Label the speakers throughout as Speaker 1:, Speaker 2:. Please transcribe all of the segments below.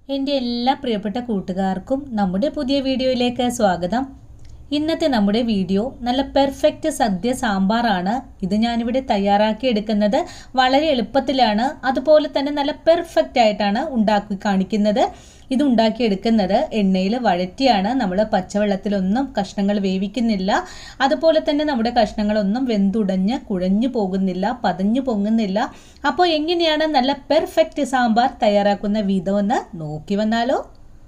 Speaker 1: എൻ്റെ എല്ലാ പ്രിയപ്പെട്ട കൂട്ടുകാർക്കും നമ്മുടെ പുതിയ വീഡിയോയിലേക്ക് സ്വാഗതം ഇന്നത്തെ നമ്മുടെ വീഡിയോ നല്ല പെർഫെക്റ്റ് സദ്യ സാമ്പാറാണ് ഇത് ഞാനിവിടെ തയ്യാറാക്കി എടുക്കുന്നത് വളരെ എളുപ്പത്തിലാണ് അതുപോലെ തന്നെ നല്ല പെർഫെക്റ്റ് ആയിട്ടാണ് ഉണ്ടാക്കി കാണിക്കുന്നത് ഇത് ഉണ്ടാക്കിയെടുക്കുന്നത് എണ്ണയിൽ വഴറ്റിയാണ് നമ്മൾ പച്ചവെള്ളത്തിലൊന്നും കഷ്ണങ്ങൾ വേവിക്കുന്നില്ല അതുപോലെ തന്നെ നമ്മുടെ കഷ്ണങ്ങളൊന്നും വെന്തുടഞ്ഞ് കുഴഞ്ഞു പോകുന്നില്ല പതഞ്ഞു പൊങ്ങുന്നില്ല അപ്പോൾ എങ്ങനെയാണ് നല്ല പെർഫെക്റ്റ് സാമ്പാർ തയ്യാറാക്കുന്ന വിധമെന്ന് നോക്കി വന്നാലോ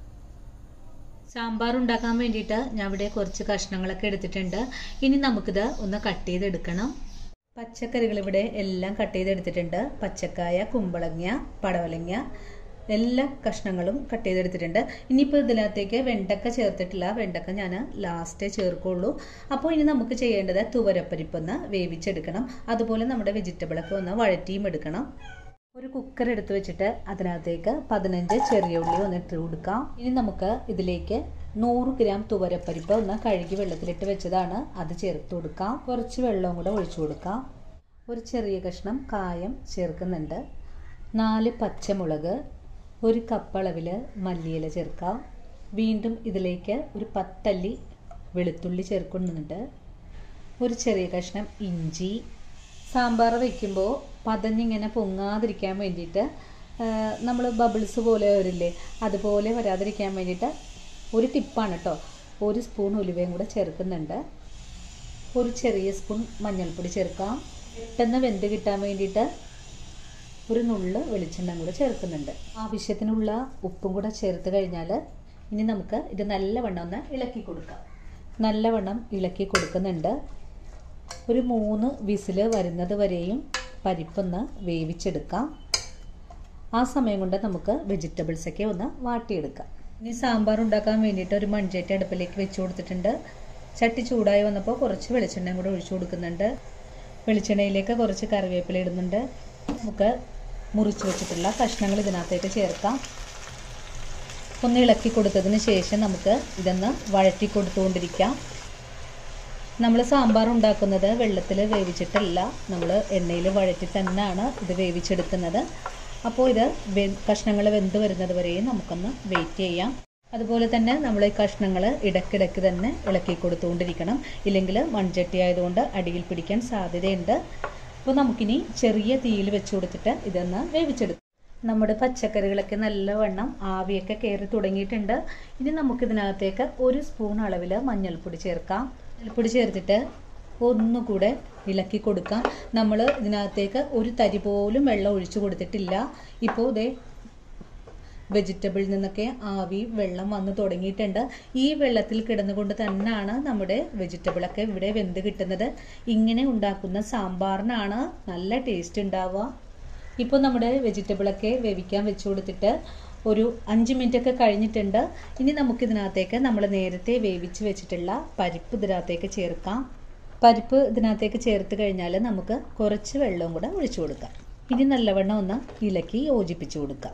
Speaker 1: സാമ്പാർ ഉണ്ടാക്കാൻ വേണ്ടിയിട്ട് ഞാൻ ഇവിടെ കുറച്ച് കഷ്ണങ്ങളൊക്കെ എടുത്തിട്ടുണ്ട് ഇനി നമുക്കിത് ഒന്ന് കട്ട് ചെയ്തെടുക്കണം പച്ചക്കറികൾ ഇവിടെ എല്ലാം കട്ട് ചെയ്തെടുത്തിട്ടുണ്ട് പച്ചക്കായ കുമ്പളങ്ങ പടവലങ്ങ എല്ലാ കഷ്ണങ്ങളും കട്ട് ചെയ്തെടുത്തിട്ടുണ്ട് ഇനിയിപ്പോൾ ഇതിനകത്തേക്ക് വെണ്ടക്ക ചേർത്തിട്ടില്ല വെണ്ടക്ക ഞാൻ ലാസ്റ്റേ ചേർക്കുള്ളൂ അപ്പോൾ ഇനി നമുക്ക് ചെയ്യേണ്ടത് തുവരപ്പരിപ്പ് ഒന്ന് വേവിച്ചെടുക്കണം അതുപോലെ നമ്മുടെ വെജിറ്റബിളൊക്കെ ഒന്ന് വഴറ്റിയും എടുക്കണം ഒരു കുക്കർ എടുത്ത് വെച്ചിട്ട് അതിനകത്തേക്ക് പതിനഞ്ച് ചെറിയ ഉള്ളി ഒന്ന് ഇട്ട് കൊടുക്കാം ഇനി നമുക്ക് ഇതിലേക്ക് നൂറ് ഗ്രാം തുവരപ്പരിപ്പ് ഒന്ന് കഴുകി വെള്ളത്തിലിട്ട് വെച്ചതാണ് അത് ചേർത്ത് കൊടുക്കാം കുറച്ച് വെള്ളവും കൂടെ ഒഴിച്ചു കൊടുക്കാം ഒരു ചെറിയ കഷ്ണം കായം ചേർക്കുന്നുണ്ട് നാല് പച്ചമുളക് ഒരു കപ്പളവിൽ മല്ലിയില ചേർക്കാം വീണ്ടും ഇതിലേക്ക് ഒരു പത്തല്ലി വെളുത്തുള്ളി ചേർക്കുന്നുണ്ട് ഒരു ചെറിയ കഷ്ണം ഇഞ്ചി സാമ്പാർ വയ്ക്കുമ്പോൾ പതഞ്ഞിങ്ങനെ പൊങ്ങാതിരിക്കാൻ വേണ്ടിയിട്ട് നമ്മൾ ബബിൾസ് പോലെ വരില്ലേ അതുപോലെ വരാതിരിക്കാൻ വേണ്ടിയിട്ട് ഒരു ടിപ്പാണ് കേട്ടോ ഒരു സ്പൂൺ ഉലുവയും കൂടെ ചേർക്കുന്നുണ്ട് ഒരു ചെറിയ സ്പൂൺ മഞ്ഞൾപ്പൊടി ചേർക്കാം പെട്ടെന്ന് വെന്ത് കിട്ടാൻ വേണ്ടിയിട്ട് ഒരു നുള്ള് വെളിച്ചെണ്ണ കൂടെ ചേർക്കുന്നുണ്ട് ആവശ്യത്തിനുള്ള ഉപ്പും കൂടെ ചേർത്ത് കഴിഞ്ഞാൽ ഇനി നമുക്ക് ഇത് നല്ലവണ്ണം ഒന്ന് ഇളക്കി കൊടുക്കാം നല്ലവണ്ണം ഇളക്കി കൊടുക്കുന്നുണ്ട് ഒരു മൂന്ന് വിസിൽ വരുന്നത് വരെയും പരിപ്പൊന്ന് വേവിച്ചെടുക്കാം ആ സമയം കൊണ്ട് നമുക്ക് വെജിറ്റബിൾസൊക്കെ ഒന്ന് വാട്ടിയെടുക്കാം ഇനി സാമ്പാർ ഉണ്ടാക്കാൻ വേണ്ടിയിട്ട് ഒരു മൺചട്ടി അടുപ്പിലേക്ക് വെച്ച് കൊടുത്തിട്ടുണ്ട് ചട്ടി ചൂടായി വന്നപ്പോൾ കുറച്ച് വെളിച്ചെണ്ണയും കൂടെ ഒഴിച്ചു കൊടുക്കുന്നുണ്ട് വെളിച്ചെണ്ണയിലേക്ക് കുറച്ച് കറിവേപ്പില ഇടുന്നുണ്ട് നമുക്ക് മുറിച്ച് വെച്ചിട്ടുള്ള കഷ്ണങ്ങൾ ഇതിനകത്തേക്ക് ചേർക്കാം ഒന്ന് ഇളക്കി കൊടുത്തതിന് ശേഷം നമുക്ക് ഇതൊന്ന് വഴറ്റി കൊടുത്തുകൊണ്ടിരിക്കാം നമ്മൾ സാമ്പാർ ഉണ്ടാക്കുന്നത് വെള്ളത്തിൽ വേവിച്ചിട്ടല്ല നമ്മൾ എണ്ണയിൽ വഴറ്റി തന്നെയാണ് ഇത് വേവിച്ചെടുക്കുന്നത് അപ്പോൾ ഇത് കഷ്ണങ്ങൾ വെന്ത് വരുന്നത് വരെയും നമുക്കൊന്ന് വെയിറ്റ് ചെയ്യാം അതുപോലെ തന്നെ നമ്മൾ ഈ കഷ്ണങ്ങൾ ഇടയ്ക്കിടയ്ക്ക് തന്നെ ഇളക്കി കൊടുത്തുകൊണ്ടിരിക്കണം ഇല്ലെങ്കിൽ മൺചട്ടി ആയതുകൊണ്ട് അടിയിൽ പിടിക്കാൻ സാധ്യതയുണ്ട് അപ്പോൾ നമുക്കിനി ചെറിയ തീയിൽ വെച്ച് കൊടുത്തിട്ട് ഇതൊന്ന് വേവിച്ചെടുക്കാം നമ്മുടെ പച്ചക്കറികളൊക്കെ നല്ലവണ്ണം ആവിയൊക്കെ കയറി തുടങ്ങിയിട്ടുണ്ട് ഇനി നമുക്കിതിനകത്തേക്ക് ഒരു സ്പൂൺ അളവിൽ മഞ്ഞൾപ്പൊടി ചേർക്കാം മഞ്ഞൾപ്പൊടി ചേർത്തിട്ട് ഒന്നുകൂടെ ഇളക്കി കൊടുക്കാം നമ്മൾ ഇതിനകത്തേക്ക് ഒരു തരി പോലും വെള്ളം ഒഴിച്ചു കൊടുത്തിട്ടില്ല ഇപ്പോൾ ഇതേ വെജിറ്റബിളിൽ നിന്നൊക്കെ ആവി വെള്ളം വന്ന് തുടങ്ങിയിട്ടുണ്ട് ഈ വെള്ളത്തിൽ കിടന്നുകൊണ്ട് തന്നെയാണ് നമ്മുടെ വെജിറ്റബിളൊക്കെ ഇവിടെ വെന്ത് കിട്ടുന്നത് ഇങ്ങനെ ഉണ്ടാക്കുന്ന സാമ്പാറിനാണ് നല്ല ടേസ്റ്റ് ഉണ്ടാവുക ഇപ്പോൾ നമ്മുടെ വെജിറ്റബിളൊക്കെ വേവിക്കാൻ വെച്ച് കൊടുത്തിട്ട് ഒരു അഞ്ച് മിനിറ്റ് ഒക്കെ കഴിഞ്ഞിട്ടുണ്ട് ഇനി നമുക്കിതിനകത്തേക്ക് നമ്മൾ നേരത്തെ വേവിച്ച് വെച്ചിട്ടുള്ള പരിപ്പ് ഇതിനകത്തേക്ക് ചേർക്കാം പരിപ്പ് ഇതിനകത്തേക്ക് ചേർത്ത് കഴിഞ്ഞാൽ നമുക്ക് കുറച്ച് വെള്ളവും കൂടെ ഒഴിച്ചു കൊടുക്കാം ഇനി നല്ലവണ്ണം ഒന്ന് ഇളക്കി യോജിപ്പിച്ച് കൊടുക്കാം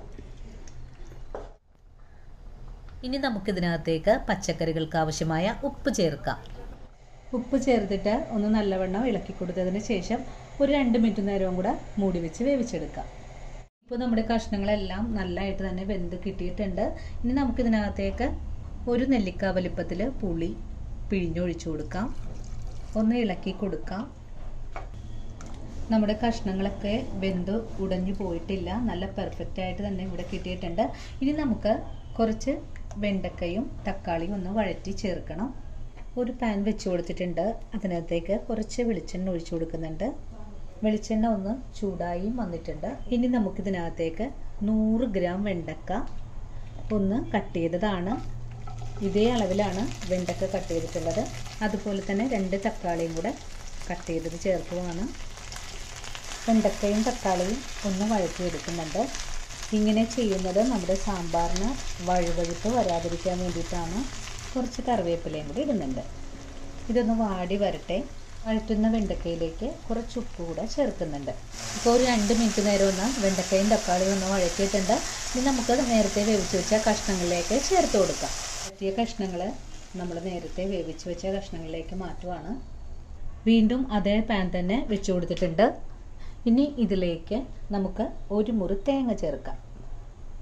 Speaker 1: ഇനി നമുക്കിതിനകത്തേക്ക് പച്ചക്കറികൾക്ക് ആവശ്യമായ ഉപ്പ് ചേർക്കാം ഉപ്പ് ചേർത്തിട്ട് ഒന്ന് നല്ലവണ്ണം ഇളക്കി കൊടുത്തതിന് ശേഷം ഒരു രണ്ട് മിനിറ്റ് നേരവും കൂടെ മൂടി വെച്ച് വേവിച്ചെടുക്കാം ഇപ്പോൾ നമ്മുടെ കഷ്ണങ്ങളെല്ലാം നല്ലതായിട്ട് തന്നെ വെന്ത് കിട്ടിയിട്ടുണ്ട് ഇനി നമുക്കിതിനകത്തേക്ക് ഒരു നെല്ലിക്ക വലിപ്പത്തിൽ പുളി പിഴിഞ്ഞൊഴിച്ചു കൊടുക്കാം ഒന്ന് ഇളക്കി കൊടുക്കാം നമ്മുടെ കഷ്ണങ്ങളൊക്കെ വെന്ത് ഉടഞ്ഞു പോയിട്ടില്ല നല്ല പെർഫെക്റ്റ് ആയിട്ട് തന്നെ ഇവിടെ കിട്ടിയിട്ടുണ്ട് ഇനി നമുക്ക് കുറച്ച് വെണ്ടക്കയും തക്കാളിയും ഒന്ന് വഴറ്റി ചേർക്കണം ഒരു പാൻ വെച്ച് കൊടുത്തിട്ടുണ്ട് അതിനകത്തേക്ക് കുറച്ച് വെളിച്ചെണ്ണ ഒഴിച്ചു കൊടുക്കുന്നുണ്ട് വെളിച്ചെണ്ണ ഒന്ന് ചൂടായും വന്നിട്ടുണ്ട് ഇനി നമുക്കിതിനകത്തേക്ക് നൂറ് ഗ്രാം വെണ്ടക്ക ഒന്ന് കട്ട് ചെയ്തതാണ് ഇതേ അളവിലാണ് വെണ്ടക്ക കട്ട് ചെയ്തിട്ടുള്ളത് അതുപോലെ തന്നെ രണ്ട് തക്കാളിയും കൂടെ കട്ട് ചെയ്തത് ചേർക്കുകയാണ് വെണ്ടക്കയും തക്കാളിയും ഒന്ന് വഴറ്റിയെടുക്കുന്നുണ്ട് ഇങ്ങനെ ചെയ്യുന്നത് നമ്മുടെ സാമ്പാറിന് വഴുവഴുപ്പ് വരാതിരിക്കാൻ വേണ്ടിയിട്ടാണ് കുറച്ച് കറിവേപ്പിലയും കൂടി ഇടുന്നുണ്ട് ഇതൊന്ന് വാടി വരട്ടെ വഴറ്റുന്ന വെണ്ടക്കയിലേക്ക് കുറച്ച് ഉപ്പ് കൂടെ ചേർക്കുന്നുണ്ട് ഇപ്പോൾ ഒരു രണ്ട് മിനിറ്റ് നേരം ഒന്ന് വെണ്ടക്കയും തക്കാളിയും ഒന്ന് വഴറ്റിയിട്ടുണ്ട് ഇനി നമുക്ക് നേരത്തെ വേവിച്ച് വെച്ച കഷ്ണങ്ങളിലേക്ക് ചേർത്ത് കൊടുക്കാം വഴറ്റിയ കഷ്ണങ്ങൾ നമ്മൾ നേരത്തെ വേവിച്ച് വെച്ച കഷ്ണങ്ങളിലേക്ക് മാറ്റുവാണ് വീണ്ടും അതേ പാൻ തന്നെ വെച്ച് കൊടുത്തിട്ടുണ്ട് ഇനി ഇതിലേക്ക് നമുക്ക് ഒരു മുറി തേങ്ങ ചേർക്കാം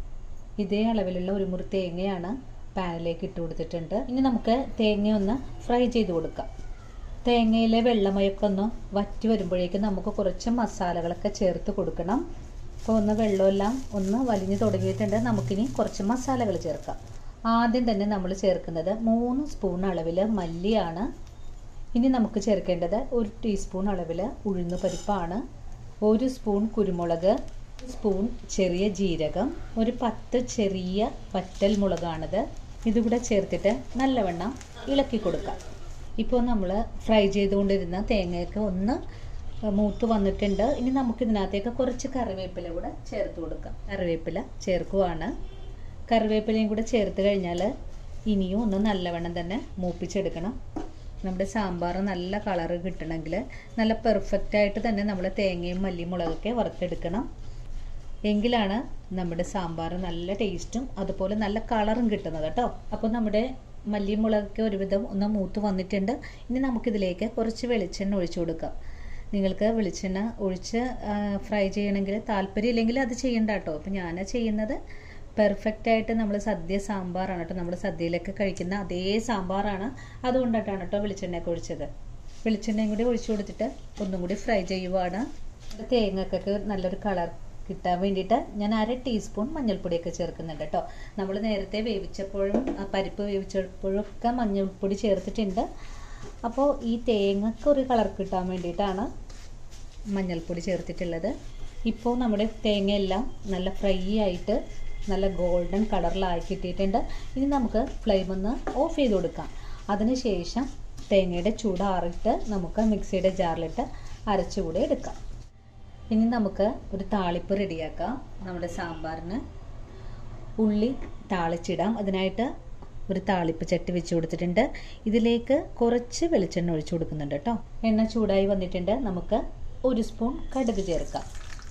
Speaker 1: ഇതേ അളവിലുള്ള ഒരു മുറി തേങ്ങയാണ് പാനിലേക്ക് ഇട്ട് കൊടുത്തിട്ടുണ്ട് ഇനി നമുക്ക് തേങ്ങ ഒന്ന് ഫ്രൈ ചെയ്ത് കൊടുക്കാം തേങ്ങയിലെ വെള്ളമയൊക്കെ ഒന്ന് വറ്റി വരുമ്പോഴേക്കും നമുക്ക് കുറച്ച് മസാലകളൊക്കെ ചേർത്ത് കൊടുക്കണം അപ്പോൾ ഒന്ന് വെള്ളമെല്ലാം ഒന്ന് വലിഞ്ഞു തുടങ്ങിയിട്ടുണ്ട് നമുക്കിനി കുറച്ച് മസാലകൾ ചേർക്കാം ആദ്യം തന്നെ നമ്മൾ ചേർക്കുന്നത് മൂന്ന് സ്പൂൺ അളവിൽ മല്ലിയാണ് ഇനി നമുക്ക് ചേർക്കേണ്ടത് ഒരു ടീസ്പൂൺ അളവിൽ ഉഴുന്ന് പരിപ്പാണ് ഒരു സ്പൂൺ കുരുമുളക് സ്പൂൺ ചെറിയ ജീരകം ഒരു പത്ത് ചെറിയ വറ്റൽ മുളകാണിത് ഇതുകൂടെ ചേർത്തിട്ട് നല്ലവണ്ണം ഇളക്കി കൊടുക്കാം ഇപ്പോൾ നമ്മൾ ഫ്രൈ ചെയ്തുകൊണ്ടിരുന്ന തേങ്ങയൊക്കെ ഒന്ന് മൂത്ത് വന്നിട്ടുണ്ട് ഇനി നമുക്ക് ഇതിനകത്തേക്ക് കുറച്ച് കറിവേപ്പില കൂടെ ചേർത്ത് കൊടുക്കാം കറിവേപ്പില ചേർക്കുവാണ് കറിവേപ്പിലയും കൂടെ ചേർത്ത് കഴിഞ്ഞാൽ ഇനിയും ഒന്ന് നല്ലവണ്ണം തന്നെ മൂപ്പിച്ചെടുക്കണം നമ്മുടെ സാമ്പാർ നല്ല കളറ് കിട്ടണമെങ്കിൽ നല്ല പെർഫെക്റ്റ് ആയിട്ട് തന്നെ നമ്മൾ തേങ്ങയും മല്ലിയും മുളകൊക്കെ വറുത്തെടുക്കണം എങ്കിലാണ് നമ്മുടെ സാമ്പാർ നല്ല ടേസ്റ്റും അതുപോലെ നല്ല കളറും കിട്ടുന്നത് കേട്ടോ അപ്പോൾ നമ്മുടെ മല്ലിയും മുളകൊക്കെ ഒരുവിധം ഒന്ന് മൂത്ത് വന്നിട്ടുണ്ട് ഇനി നമുക്കിതിലേക്ക് കുറച്ച് വെളിച്ചെണ്ണ ഒഴിച്ചു കൊടുക്കാം നിങ്ങൾക്ക് വെളിച്ചെണ്ണ ഒഴിച്ച് ഫ്രൈ ചെയ്യണമെങ്കിൽ താല്പര്യമില്ലെങ്കിൽ അത് ചെയ്യണ്ട കേട്ടോ അപ്പോൾ ഞാൻ ചെയ്യുന്നത് പെർഫെക്റ്റ് ആയിട്ട് നമ്മൾ സദ്യ സാമ്പാറാണ് കേട്ടോ നമ്മൾ സദ്യയിലൊക്കെ കഴിക്കുന്ന അതേ സാമ്പാറാണ് അതുകൊണ്ടിട്ടാണ് കേട്ടോ വെളിച്ചെണ്ണയൊക്കെ ഒഴിച്ചത് വെളിച്ചെണ്ണയും കൂടി ഒഴിച്ചു കൊടുത്തിട്ട് ഒന്നും കൂടി ഫ്രൈ ചെയ്യുവാണ് തേങ്ങക്കൊക്കെ നല്ലൊരു കളർ കിട്ടാൻ വേണ്ടിയിട്ട് ഞാൻ അര ടീസ്പൂൺ മഞ്ഞൾപ്പൊടിയൊക്കെ ചേർക്കുന്നുണ്ട് കേട്ടോ നമ്മൾ നേരത്തെ വേവിച്ചപ്പോഴും പരിപ്പ് വേവിച്ചപ്പോഴും ഒക്കെ മഞ്ഞൾപ്പൊടി ചേർത്തിട്ടുണ്ട് അപ്പോൾ ഈ തേങ്ങക്ക് ഒരു കളർ കിട്ടാൻ വേണ്ടിയിട്ടാണ് മഞ്ഞൾപ്പൊടി ചേർത്തിട്ടുള്ളത് ഇപ്പോൾ നമ്മുടെ തേങ്ങയെല്ലാം നല്ല ഫ്രൈ ആയിട്ട് നല്ല ഗോൾഡൻ കളറിലായി കിട്ടിയിട്ടുണ്ട് ഇനി നമുക്ക് ഫ്ലെയിം ഒന്ന് ഓഫ് ചെയ്ത് കൊടുക്കാം അതിനുശേഷം തേങ്ങയുടെ ചൂടാറിയിട്ട് നമുക്ക് മിക്സിയുടെ ജാറിലിട്ട് അരച്ചുകൂടെ എടുക്കാം ഇനി നമുക്ക് ഒരു താളിപ്പ് റെഡിയാക്കാം നമ്മുടെ സാമ്പാറിന് ഉള്ളി താളിച്ചിടാം അതിനായിട്ട് ഒരു താളിപ്പ് ചട്ടി വെച്ച് കൊടുത്തിട്ടുണ്ട് ഇതിലേക്ക് കുറച്ച് വെളിച്ചെണ്ണ ഒഴിച്ചു കൊടുക്കുന്നുണ്ട് കേട്ടോ എണ്ണ ചൂടായി വന്നിട്ടുണ്ട് നമുക്ക് ഒരു സ്പൂൺ കടുക് ചേർക്കാം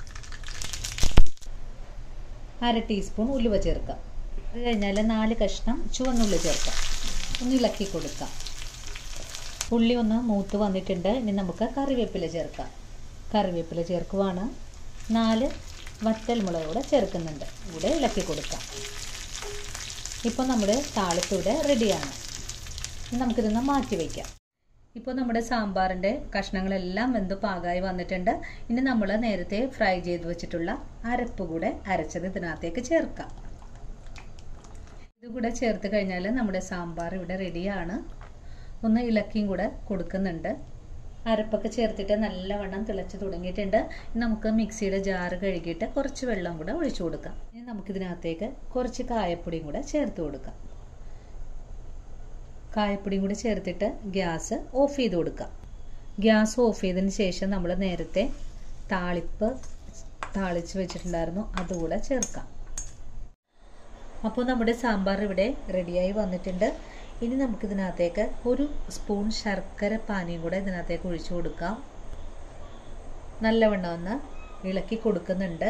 Speaker 1: അര ടീസ്പൂൺ ഉലുവ ചേർക്കാം അത് കഴിഞ്ഞാൽ നാല് കഷ്ണം ചുവന്നുള്ളി ചേർക്കാം ഒന്ന് ഇളക്കി കൊടുക്കാം ഉള്ളി ഒന്ന് മൂത്ത് വന്നിട്ടുണ്ട് ഇനി നമുക്ക് കറിവേപ്പില ചേർക്കാം കറിവേപ്പില ചേർക്കുവാണ് നാല് വറ്റൽ മുളക് കൂടെ ചേർക്കുന്നുണ്ട് ഇവിടെ ഇളക്കി കൊടുക്കാം ഇപ്പോൾ നമ്മുടെ താളിപ്പ് ഇവിടെ റെഡിയാണ് നമുക്കിതൊന്ന് മാറ്റി വയ്ക്കാം ഇപ്പോൾ നമ്മുടെ സാമ്പാറിൻ്റെ കഷ്ണങ്ങളെല്ലാം വെന്ത് പാകമായി വന്നിട്ടുണ്ട് ഇനി നമ്മൾ നേരത്തെ ഫ്രൈ ചെയ്ത് വെച്ചിട്ടുള്ള അരപ്പ് കൂടെ അരച്ചത് ഇതിനകത്തേക്ക് ചേർക്കാം ഇതുകൂടെ ചേർത്ത് കഴിഞ്ഞാൽ നമ്മുടെ സാമ്പാർ ഇവിടെ റെഡിയാണ് ഒന്ന് ഇളക്കിയും കൂടെ കൊടുക്കുന്നുണ്ട് അരപ്പൊക്കെ ചേർത്തിട്ട് നല്ലവണ്ണം തിളച്ച് തുടങ്ങിയിട്ടുണ്ട് നമുക്ക് മിക്സിയുടെ ജാറ് കഴുകിയിട്ട് കുറച്ച് വെള്ളം കൂടെ ഒഴിച്ചു കൊടുക്കാം ഇനി നമുക്കിതിനകത്തേക്ക് കുറച്ച് കായപ്പൊടിയും കൂടെ ചേർത്ത് കൊടുക്കാം കായപ്പൊടിയും കൂടി ചേർത്തിട്ട് ഗ്യാസ് ഓഫ് ചെയ്ത് കൊടുക്കാം ഗ്യാസ് ഓഫ് ചെയ്തതിന് ശേഷം നമ്മൾ നേരത്തെ താളിപ്പ് താളിച്ച് വെച്ചിട്ടുണ്ടായിരുന്നു അതുകൂടെ ചേർക്കാം അപ്പോൾ നമ്മുടെ സാമ്പാർ ഇവിടെ റെഡിയായി വന്നിട്ടുണ്ട് ഇനി നമുക്കിതിനകത്തേക്ക് ഒരു സ്പൂൺ ശർക്കര പാനിയും കൂടെ ഇതിനകത്തേക്ക് ഒഴിച്ചു കൊടുക്കാം നല്ലവണ്ണം ഒന്ന് ഇളക്കി കൊടുക്കുന്നുണ്ട്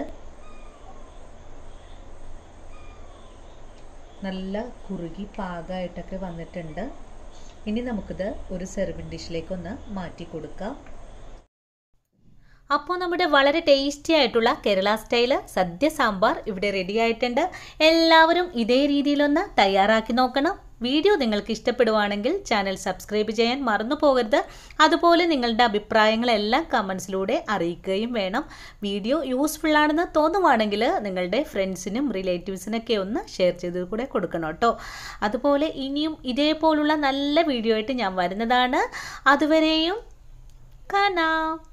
Speaker 1: നല്ല കുറുകി പാകമായിട്ടൊക്കെ വന്നിട്ടുണ്ട് ഇനി നമുക്കിത് ഒരു സെർവിങ് ഡിഷിലേക്ക് ഒന്ന് മാറ്റി കൊടുക്കാം
Speaker 2: അപ്പോൾ നമ്മുടെ വളരെ ടേസ്റ്റി ആയിട്ടുള്ള കേരള സ്റ്റൈല് സദ്യ സാമ്പാർ ഇവിടെ റെഡി ആയിട്ടുണ്ട് എല്ലാവരും ഇതേ രീതിയിലൊന്ന് തയ്യാറാക്കി നോക്കണം വീഡിയോ നിങ്ങൾക്ക് ഇഷ്ടപ്പെടുവാണെങ്കിൽ ചാനൽ സബ്സ്ക്രൈബ് ചെയ്യാൻ മറന്നു പോകരുത് അതുപോലെ നിങ്ങളുടെ അഭിപ്രായങ്ങളെല്ലാം കമൻസിലൂടെ അറിയിക്കുകയും വേണം വീഡിയോ യൂസ്ഫുൾ ആണെന്ന് തോന്നുവാണെങ്കിൽ നിങ്ങളുടെ ഫ്രണ്ട്സിനും റിലേറ്റീവ്സിനൊക്കെ ഒന്ന് ഷെയർ ചെയ്ത് കൂടെ കൊടുക്കണം കേട്ടോ അതുപോലെ ഇനിയും ഇതേപോലുള്ള നല്ല വീഡിയോ ആയിട്ട് ഞാൻ വരുന്നതാണ് അതുവരെയും കാണാം